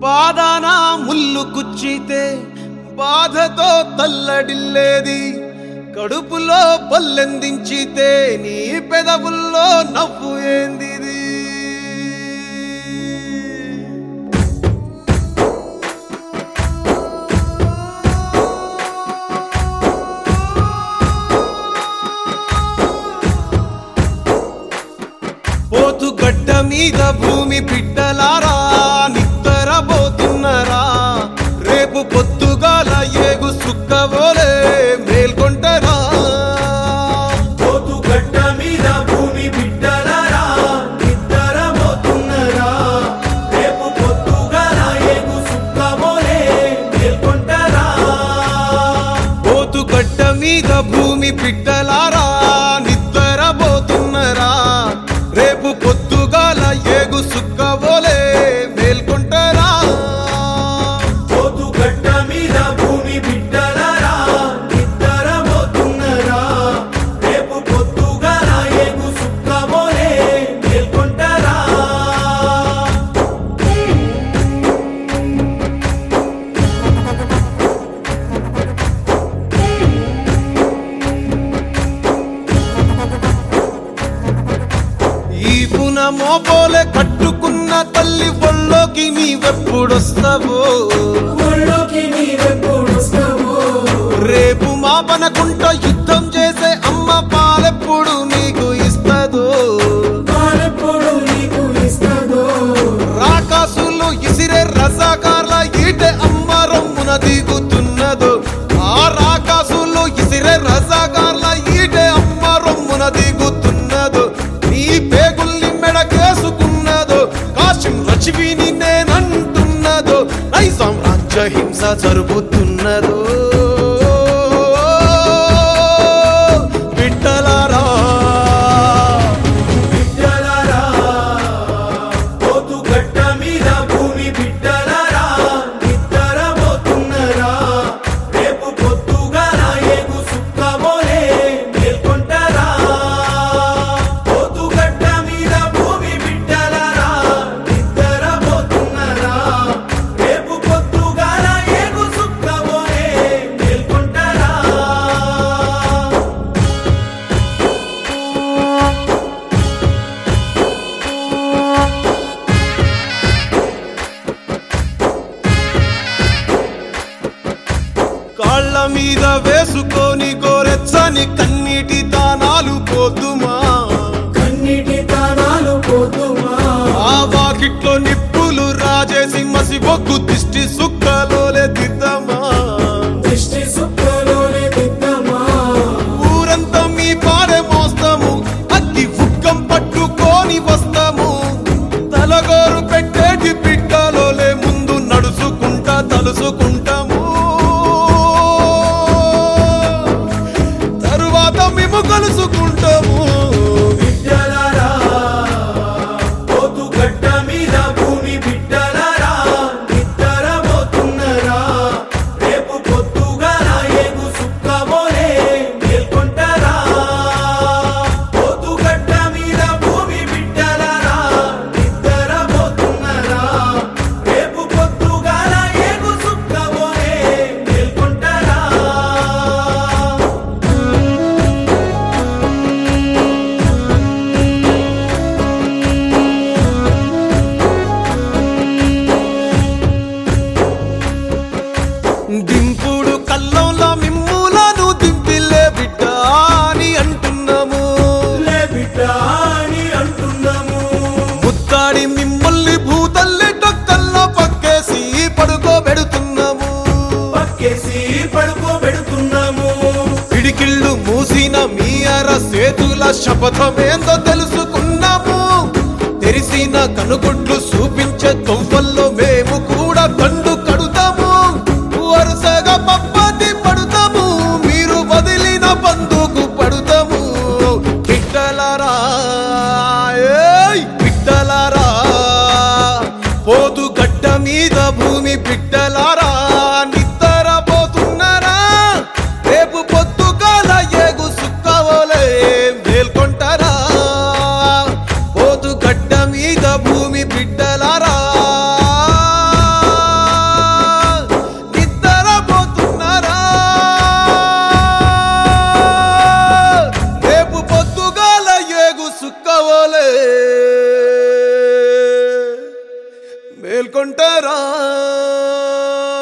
పాదాన ముల్లు కుచ్చితే బాధతో తల్లడిల్లేది కడుపులో పల్లెందించితే నీ పెదవుల్లో నవ్వు ఏందిది పోతు గడ్డ మీద భూమి బిడ్డలారా నిద్దరబోతున్నరా రేపు పొద్దుగాల ఏగు సుక్కవోలే మేల్కొంటరా పోతు గడ్డ మీద భూమి బిడ్డలరా నిద్రపోతున్నరా రేపు పొద్దుగాల ఏగు సుక్కమోలే మేల్కొంటరా పోతు గడ్డ మీద భూమి బిడ్డలారా నిద్దరబోతున్నరా రేపు పొద్దుగాల ఏగు సుక్కవోలే మేల్కొంటరా పోతు గడ్డ మీద భూమి బిడ్డలరా నిద్రపోతున్నరా రేపు పొద్దుగాల ఏగు సుక్కమోలే మేల్కొంటరా ఈ పున మోపోలే కట్టుకున్న తల్లి ఒళ్ళోకి నీవెప్పుడొస్తావో ఒళ్ళోకి నీవెప్పుడొస్తావో రేపు మాపనకుంట యుద్ధం చేసే అమ్మ పాలెప్పుడు నీకు ఇస్తదో పాలెప్పుడు నీకు ఇస్తదో రాకాసులు ఇసిరే రజాకార్ల ఈటె అమ్మ రొమ్మున దిగుతున్నదో ఆ రాకాసులు ఇసిరే రజాకార్ల ఈటె అమ్మ రొమ్మున దిగుతున్నదో నీ పేగుల్ని మెడకేసుకున్నదో కాశం రచివిని నేనంటున్నదో నైజాం రాజ్య హింస జరుగుతున్నదో బిడ్డలారా బిడ్డలరా పోతు గడ్డ మీద భూమి బిడ్డలరా నిద్రపోతున్నరా రేపు పొద్దుగాల ఏగు సుక్కమోలే మేల్కొంటరా పోతు గడ్డ మీద భూమి బిడ్డలరా నిద్రపోతున్నరా రేపు పొద్దుగాల ఏగు సుక్కమోలే మేల్కొంటరా కాళ్ళ మీద వేసుకొని గోరెచ్చని కన్నీటి దానాలు పోతుమా కన్నిటి తానాలు పోతుమా ఆ వాకిట్లో నిప్పులు రాజేసి మసి బొగ్గు దిష్టి సుక్కలోలే దిద్దమా దృష్టి సుక్కలోనే దిద్దమా ఊరంతా మీ పాడే మోస్తాము అగ్గి ఫుక్కం పట్టుకొని వస్తాము తలగోరు పెట్టేటి పిట్టలోలే ముందు నడుచుకుంటా తలుసుకుంటాము తరువాత మేము కలుసుకుంటాము బిడ్డలరా పోతు గడ్డ మీద భూమి బిడ్డలరా నిద్రపోతున్నరా రేపు పొద్దుగాల ఏగు సుక్కమోలే మేల్కొంటరా పోతు గడ్డ మీద భూమి బిడ్డలరా నిద్రపోతున్నరా రేపు పొద్దుగాల ఏగు సుక్కమోలే మేల్కొంటరా దింపుడు కల్లంలో మిమ్ములను దింపిలే బిడ్డ అని అంటున్నాము లే బిడ్డ అని అంటున్నాము ముత్తాడి మిమ్మల్ని భూతల్లి టొక్కల్లో పక్కేసి పడుకోబెడుతున్నాము పక్కేసి పడుకోబెడుతున్నాము పిడికిళ్ళు మూసిన మీ అర సేతుల శపథమేందో తెలుసుకున్నాము తెరిసిన కనుగుడ్లు చూపించే తొవ్వల్లో మేము కూడా దండు కడుతాము వరుసగా పప్పతి పడుతాము మీరు వదిలిన బందుకు పడుతాము బిడ్డలారా ఏయ్ బిడ్డలారా పోతు గడ్డ మీద భూమి బిడ్డలారా నిద్రపోతున్నారా రేపు పొద్దుగాల ఏగు సుక్కవలే మేల్కొంటారా పోతు గడ్డ మీద భూమి బిడ్డలారా మేల్కొంటారా